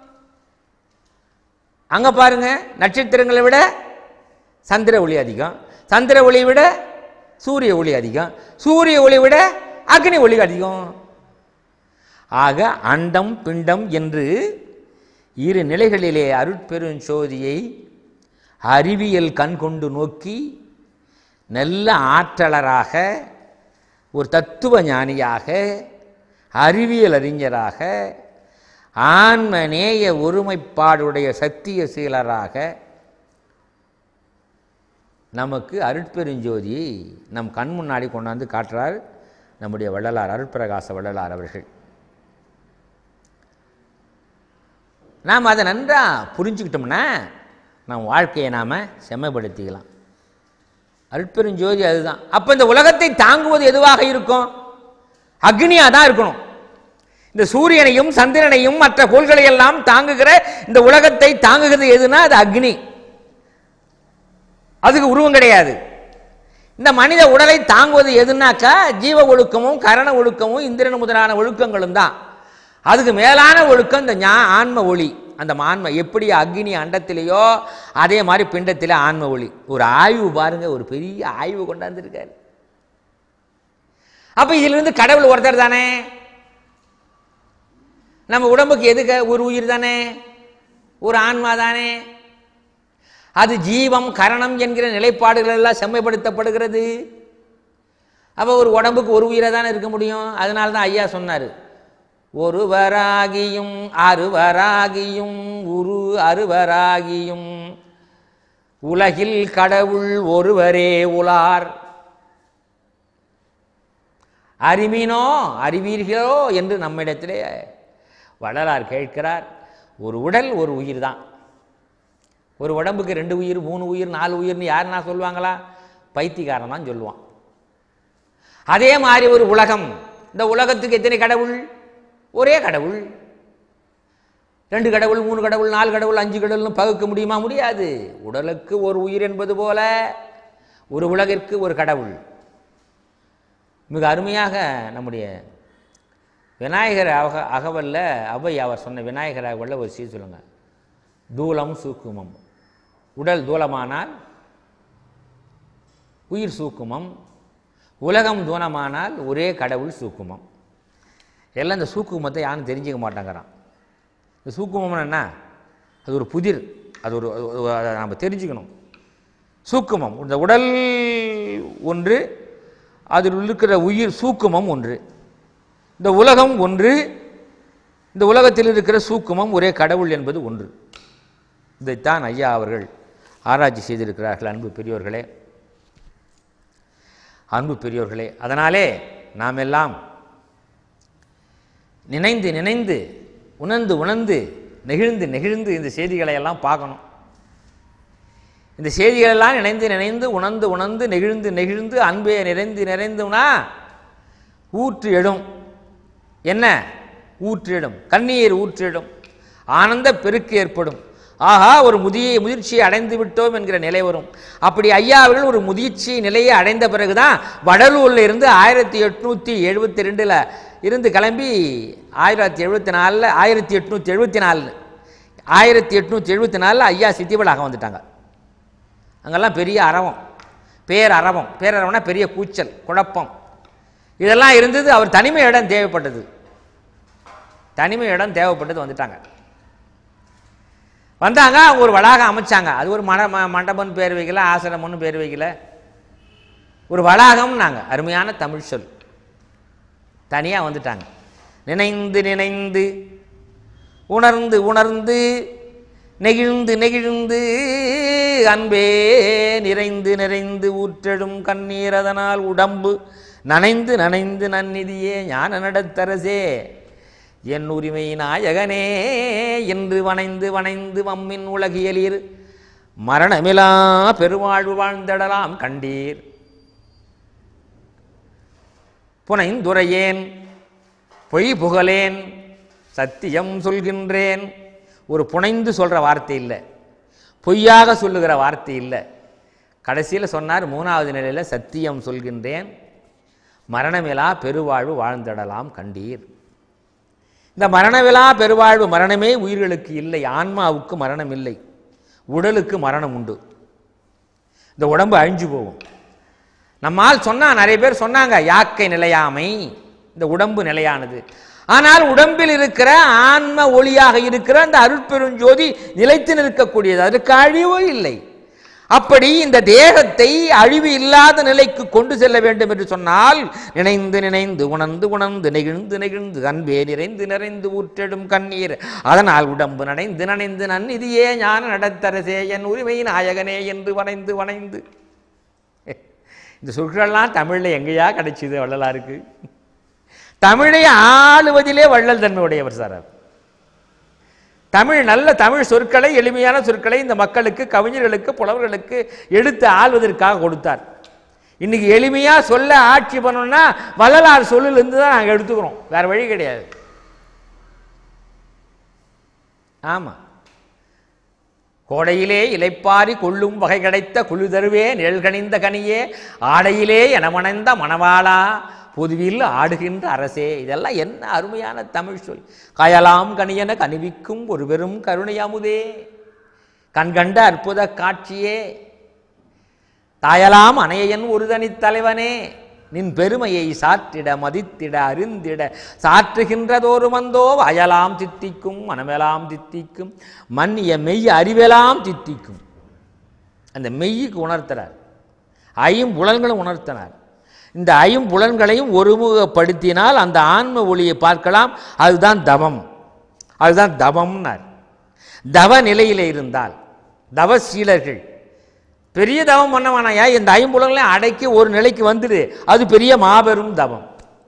அங்க பாருங்க நட்சத்திரங்களை விட சந்திர ஒளி அதிகம் சந்திர ஒளியை விட சூரிய ஒளி அதிகம் சூரிய ஒளி விட அக்னி ஒளி அதிகம் ஆக அண்டம் பிண்டம் என்று இரு நிலைகளிலே அருட்பெருஞ்சோதியை அறிவியல் கண் கொண்டு நோக்கி நல்ல ஆற்றலராக ஒரு தத்துவ ஞானியாக அறிவியல் அறிஞராக ஆன்ம நேய ஒருமைப்பாடுடைய சத்திய சீலராக நமக்கு அருட்பெருஞ்சோதியை நம் கண் முன்னாடி கொண்டாந்து காட்டுறார் நம்முடைய வள்ளலார் அருட்பிரகாச வள்ளலார் அவர்கள் நாம் அதை நன்றாக புரிஞ்சுக்கிட்டோம்னா நம் வாழ்க்கையை நாம் செம்மைப்படுத்திக்கலாம் அருட்பெருஞ்சோதி அதுதான் அப்போ இந்த உலகத்தை தாங்குவது எதுவாக இருக்கும் அக்னியாக தான் இருக்கணும் இந்த சூரியனையும் சந்திரனையும் மற்ற கோள்களை எல்லாம் தாங்குகிற இந்த உலகத்தை தாங்குகிறது எதுனா அது அக்னி அதுக்கு உருவம் கிடையாது இந்த மனித உடலை தாங்குவது எதுனாக்கா ஜீவ ஒழுக்கமும் கரண ஒழுக்கமும் இந்திரன் முதலான ஒழுக்கங்களும் தான் அதுக்கு மேலான ஒழுக்கம் இந்த ஞா ஆன்ம ஒளி அந்த ஆன்ம எப்படி அக்னி அண்டத்திலேயோ அதே மாதிரி பிண்டத்திலே ஆன்ம ஒளி ஒரு ஆய்வு பாருங்க ஒரு பெரிய ஆய்வு கொண்டாந்துருக்காரு அப்ப இதிலிருந்து கடவுள் ஒருத்தர் தானே நம்ம உடம்புக்கு எதுக்கு ஒரு உயிர் தானே ஒரு ஆன்மா தானே அது ஜீவம் கரணம் என்கிற நிலைப்பாடுகள் எல்லாம் செம்மைப்படுத்தப்படுகிறது அப்போ ஒரு உடம்புக்கு ஒரு உயிரை தானே இருக்க முடியும் அதனால தான் ஐயா சொன்னார் ஒருவராகியும் அறுவராகியும் உரு அறுவராகியும் உலகில் கடவுள் ஒருவரே உலார் அறிவீனோ அறிவீர்களோ என்று நம்மிடத்திலே வள்ளலார் கேட்கிறார் ஒரு உடல் ஒரு உயிர் தான் ஒரு உடம்புக்கு ரெண்டு உயிர் மூணு உயிர் நாலு உயிர்னு யாருன்னா சொல்லுவாங்களா பைத்தியக்காரன் தான் சொல்லுவான் அதே மாதிரி ஒரு உலகம் இந்த உலகத்துக்கு எத்தனை கடவுள் ஒரே கடவுள் ரெண்டு கடவுள் மூணு கடவுள் நாலு கடவுள் அஞ்சு கடவுள்னு பகுக்க முடியுமா முடியாது உடலுக்கு ஒரு உயிர் என்பது போல ஒரு உலகிற்கு ஒரு கடவுள் மிக அருமையாக நம்முடைய விநாயகர் அக அகவல்ல அவை அவர் சொன்ன விநாயகர் அகவல்ல ஒரு சீ சொல்லுங்க தூலம் சூக்குமம் உடல் தூலமானால் உயிர் சூக்குமம் உலகம் தூணமானால் ஒரே கடவுள் சூக்குமம் எல்லாம் இந்த சூக்குமத்தை யாரும் தெரிஞ்சுக்க மாட்டேங்கிறான் இந்த சூக்குமம்னா என்ன அது ஒரு புதிர் அது ஒரு அது ஒரு- அதை நம்ம தெரிஞ்சுக்கணும் சூக்குமம் இந்த உடல் ஒன்று அதில் இருக்கிற உயிர் சூக்குமம் ஒன்று இந்த உலகம் ஒன்று இந்த உலகத்தில் இருக்கிற சூக்குமம் ஒரே கடவுள் என்பது ஒன்று இதைத்தான் ஐயா அவர்கள் ஆராய்ச்சி செய்திருக்கிறார்கள் அன்பு பெரியோர்களே அன்பு பெரியோர்களே அதனாலே நாம் எல்லாம் நினைந்து நினைந்து உணர்ந்து உணர்ந்து நெகிழ்ந்து நெகிழ்ந்து இந்த செய்திகளை எல்லாம் பார்க்கணும் இந்த செய்திகளெல்லாம் நினைந்து நினைந்து உணர்ந்து உணர்ந்து நெகிழ்ந்து நெகிழ்ந்து அன்பே நிறைந்து நிறைந்துனா ஊற்று எழும் என்ன ஊற்றிடும் கண்ணீர் ஊற்றிடும் ஆனந்த பெருக்கு ஏற்படும் ஆஹா ஒரு முதிய முதிர்ச்சியை அடைந்து விட்டோம் என்கிற நிலை வரும் அப்படி ஐயா அவர்கள் ஒரு முதிர்ச்சி நிலையை அடைந்த பிறகுதான் வடலூர்ல இருந்து ஆயிரத்தி எட்நூற்றி எழுபத்தி ரெண்டில் இருந்து கிளம்பி ஆயிரத்தி எழுபத்தி நாலில் ஆயிரத்தி எட்நூற்றி எழுபத்தி நாலு ஆயிரத்தி எட்நூற்றி எழுபத்தி நாலில் ஐயா சித்திவளாக வந்துட்டாங்க அங்கெல்லாம் பெரிய அரவம் பேர் அரவம் பேரரவம்னா பெரிய கூச்சல் குழப்பம் இதெல்லாம் இருந்தது அவர் தனிமை இடம் தேவைப்பட்டது தனிமை இடம் தேவைப்பட்டது வந்துட்டாங்க வந்தாங்க அவங்க ஒரு வளாகம் அமைச்சாங்க அது ஒரு மட ம- மண்டபம்னு பேர் வைக்கல ஆசிரமம்னு பேர் வைக்கல ஒரு வளாகம்னாங்க அருமையான தமிழ் சொல் தனியாக வந்துட்டாங்க நினைந்து நினைந்து உணர்ந்து உணர்ந்து நெகிழ்ந்து நெகிழ்ந்து அன்பே நிறைந்து நிறைந்து ஊற்றெடும் கண்ணீர் அதனால் உடம்பு நனைந்து நனைந்து நன்னிதியே ஞான நடத்தரசே என் உரிமை நாயகனே என்று வணைந்து வணைந்து வம்மின் உலகியலீர் மரணமிலா பெருவாழ்வு வாழ்ந்தடலாம் கண்டீர் புனைந்துரையேன் பொய் புகழேன் சத்தியம் சொல்கின்றேன் ஒரு புனைந்து சொல்கிற வார்த்தை இல்லை பொய்யாக சொல்லுகிற வார்த்தை இல்லை கடைசியில் சொன்னார் மூணாவது நிலையில் சத்தியம் சொல்கின்றேன் மரணமிலா பெருவாழ்வு வாழ்ந்திடலாம் கண்டீர் இந்த மரணமிலா பெருவாழ்வு மரணமே உயிர்களுக்கு இல்லை ஆன்மாவுக்கு மரணம் இல்லை உடலுக்கு மரணம் உண்டு இந்த உடம்பு அழிஞ்சு போகும் நம்மால் சொன்னா நிறைய பேர் சொன்னாங்க யாக்கை நிலையாமை இந்த உடம்பு நிலையானது ஆனால் உடம்பில் இருக்கிற ஆன்ம ஒளியாக இருக்கிற அந்த அருட்பெருஞ்சோதி நிலைத்து நிற்கக்கூடியது அதற்கு அழிவோ இல்லை அப்படி இந்த தேகத்தை அழிவு இல்லாத நிலைக்கு கொண்டு செல்ல வேண்டும் என்று சொன்னால் நினைந்து நினைந்து உணர்ந்து உணர்ந்து நெகிழ்ந்து நெகிழ்ந்து அன்பே நிறைந்து நிறைந்து ஊற்றெடும் கண்ணீர் அதனால் உடம்பு நனைந்து நனைந்து நன்னிதியே ஞான நடத்தரசே என் உரிமை நாயகனே என்று வணைந்து வணைந்து இந்த சொற்களெல்லாம் தமிழில் எங்கேயா கிடைச்சிது வள்ளலாருக்கு தமிழை ஆளுவதிலே வள்ளல் தன்மை உடையவர் சார் அவர். தமிழ் நல்ல தமிழ் சொற்களை எளிமையான சொற்களை இந்த மக்களுக்கு கவிஞர்களுக்கு புலவர்களுக்கு எடுத்து ஆள்வதற்காக கொடுத்தார் இன்னைக்கு எளிமையா சொல்ல ஆட்சி பண்ணணும்னா வள்ளலார் சொல்லிலிருந்து தான் நாங்கள் எடுத்துக்கிறோம் வேற வழி கிடையாது ஆமா கோடையிலே இலைப்பாரி கொள்ளும் வகை கிடைத்த குழுதருவே நிழல்கணிந்த கனியே ஆடையிலே எனமணைந்த மணவாளா பொதுவில் ஆடுகின்ற அரசே இதெல்லாம் என்ன அருமையான தமிழ் சொல் கயலாம் கனியன கனிவிக்கும் ஒரு பெரும் கருணை அமுதே கண்கண்ட அற்புத காட்சியே தாயலாம் அணையன் ஒரு தனித் தலைவனே நின் பெருமையை சாற்றிட மதித்திட அறிந்திட சாற்றுகின்றதோரு மந்தோ அயலாம் தித்திக்கும் மனமெலாம் தித்திக்கும் மன்னிய மெய் அறிவெலாம் தித்திக்கும் அந்த மெய்யுக்கு உணர்த்துறார் ஐம்புலன்களும் உணர்த்தினார் இந்த ஐம்புலன்களையும் ஒருமுகப்படுத்தினால் அந்த ஆன்ம ஒளியை பார்க்கலாம் அதுதான் தவம் அதுதான் தவம்னார் தவ நிலையிலே இருந்தால் தவசீலர்கள் பெரிய தவம் பண்ண வேணாயா இந்த ஐம்புலங்களையும் அடக்கி ஒரு நிலைக்கு வந்துடு அது பெரிய மாபெரும் தவம்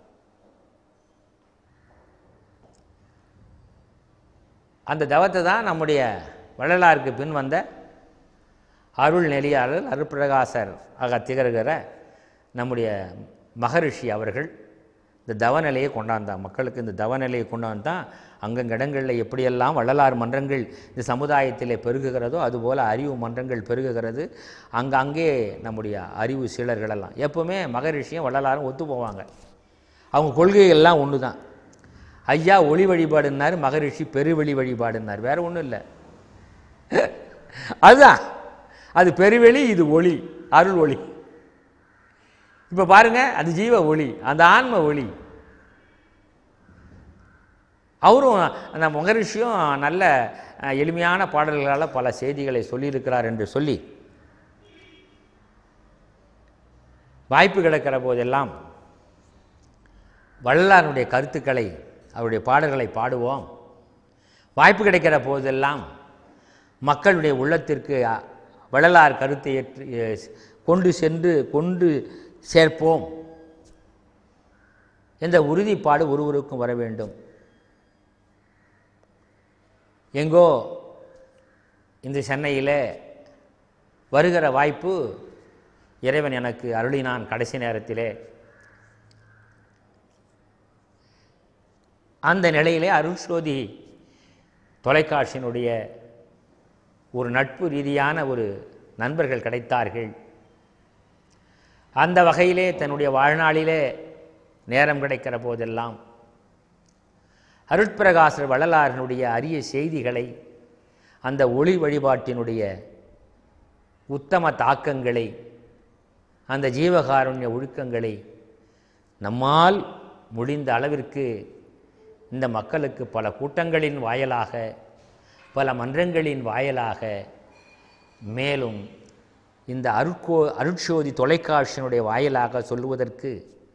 அந்த தவத்தை தான் நம்முடைய வள்ளலாருக்கு பின் வந்த அருள் நெறியாளர் அருட்பிரகாசர் ஆக திகழ்கிற நம்முடைய மகரிஷி அவர்கள் இந்த தவநிலையை கொண்டாந்தான் மக்களுக்கு இந்த தவநிலையை கொண்டாந்தான் அங்கங்க இடங்களில் எப்படியெல்லாம் வள்ளலார் மன்றங்கள் இந்த சமுதாயத்திலே பெருகுகிறதோ அதுபோல் அறிவு மன்றங்கள் பெருகுகிறது அங்கங்கே நம்முடைய அறிவு சீலர்களெல்லாம் எப்பவுமே மகரிஷியும் வள்ளலாரும் ஒத்து போவாங்க அவங்க கொள்கைகள்லாம் ஒன்று தான் ஐயா ஒளி வழிபாடுன்னார் மகரிஷி பெருவெளி வழிபாடுன்னார் வேற ஒன்றும் இல்லை அதுதான் அது பெருவெளி இது ஒளி அருள் ஒளி இப்போ பாருங்க அது ஜீவ ஒளி அந்த ஆன்ம ஒளி அவரும் அந்த மகரிஷியும் நல்ல அஹ், எளிமையான பாடல்களால் பல செய்திகளை சொல்லியிருக்கிறார் என்று சொல்லி வாய்ப்பு கிடைக்கிற போதெல்லாம் வள்ளலாருடைய கருத்துக்களை அவருடைய பாடல்களை பாடுவோம் வாய்ப்பு கிடைக்கிற போதெல்லாம் மக்களுடைய உள்ளத்திற்கு அ, வள்ளலார் கருத்தை ஏற்று எ, கொண்டு சென்று கொண்டு சேர்ப்போம் என்ற உறுதிப்பாடு ஒருவருக்கும் வர வேண்டும் எங்கோ இந்த சென்னையில் வருகிற வாய்ப்பு இறைவன் எனக்கு அருளினான் கடைசி நேரத்திலே அந்த நிலையிலே அருள்சோதி தொலைக்காட்சியினுடைய ஒரு நட்பு ரீதியான ஒரு நண்பர்கள் கிடைத்தார்கள் அந்த வகையிலே தன்னுடைய வாழ்நாளிலே நேரம் கிடைக்கிற போதெல்லாம் அருட்பிரகாசர் வள்ளலாரினுடைய அரிய செய்திகளை அந்த ஒளி வழிபாட்டினுடைய உத்தம தாக்கங்களை அந்த ஜீவகாருண்ய ஒழுக்கங்களை நம்மால் முடிந்த அளவிற்கு இந்த மக்களுக்கு பல கூட்டங்களின் வாயிலாக பல மன்றங்களின் வாயிலாக மேலும் இந்த அருட்கோ அருட்சோதி தொலைக்காட்சியினுடைய வாயிலாக சொல்லுவதற்கு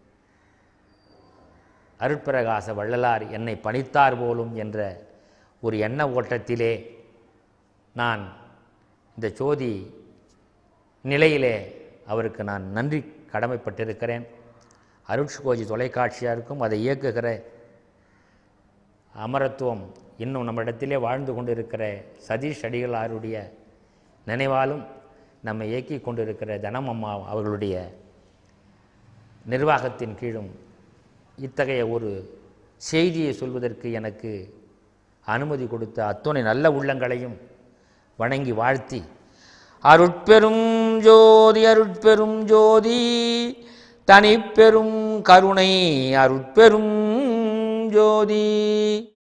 அருட்பிரகாச வள்ளலார் என்னை பணித்தார் போலும் என்ற ஒரு எண்ண ஓட்டத்திலே நான் இந்த ஜோதி நிலையிலே அவருக்கு நான் நன்றி கடமைப்பட்டிருக்கிறேன் அருட்கோஜி தொலைக்காட்சியாருக்கும் அதை இயக்குகிற அமரத்துவம் இன்னும் நம்மிடத்திலே வாழ்ந்து கொண்டிருக்கிற சதீஷ் அடிகளாருடைய நினைவாலும் நம்மை இயக்கி கொண்டிருக்கிற தனமம்மா அவர்களுடைய நிர்வாகத்தின் கீழும் இத்தகைய ஒரு செய்தியை சொல்வதற்கு எனக்கு அனுமதி கொடுத்த அத்துணை நல்ல உள்ளங்களையும் வணங்கி வாழ்த்தி அருட்பெரும் ஜோதி அருட்பெரும் ஜோதி தனிப்பெரும் கருணை அருட்பெரும் ஜோதி